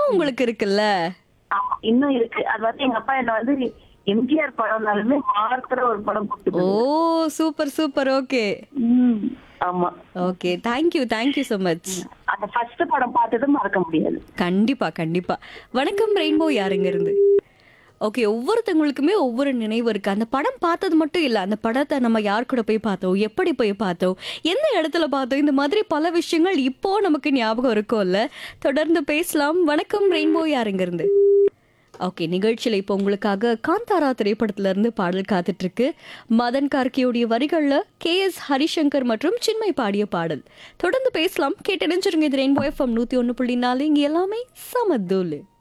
இன்னும் உங்களுக்கு இருக்குல்ல ஆமா, இன்னும் இருக்கு அது வந்து எங்க அப்பா என்ன வந்து எம்ஜிஆர் படம்னாலுமே வாரத்துல ஒரு படம் ஓ கொடுத்து சூப்பர் சூப்பர் ஓகே ஆமா okay thank you thank you so much அந்த ஃபர்ஸ்ட் படம் பார்த்தது மறக்க முடியாது கண்டிப்பா கண்டிப்பா வணக்கம் ரெயின்போ யாருங்க இருந்து ஓகே ஒவ்வொருத்தவங்களுக்குமே ஒவ்வொரு நினைவு இருக்கு அந்த படம் பார்த்தது மட்டும் இல்ல அந்த படத்தை நம்ம யார் கூட போய் பார்த்தோம் எப்படி போய் பார்த்தோம் எந்த இடத்துல பார்த்தோம் இந்த மாதிரி பல விஷயங்கள் இப்போ நமக்கு ஞாபகம் இருக்கும்ல தொடர்ந்து பேசலாம் வணக்கம் ரெயின்போ யாருங்க இருந்து ஓகே நிகழ்ச்சியில் இப்போ உங்களுக்காக காந்தாரா திரைப்படத்துல இருந்து பாடல் காத்துட்டு இருக்கு மதன் கார்கியோடைய வரிகள்ல கே எஸ் ஹரிசங்கர் மற்றும் சின்மை பாடிய பாடல் தொடர்ந்து பேசலாம் கேட்டு இது ரெயின்போ எஃப்எம் நூத்தி ஒன்று புள்ளி நாலு இங்க எல்லாமே சமதூலு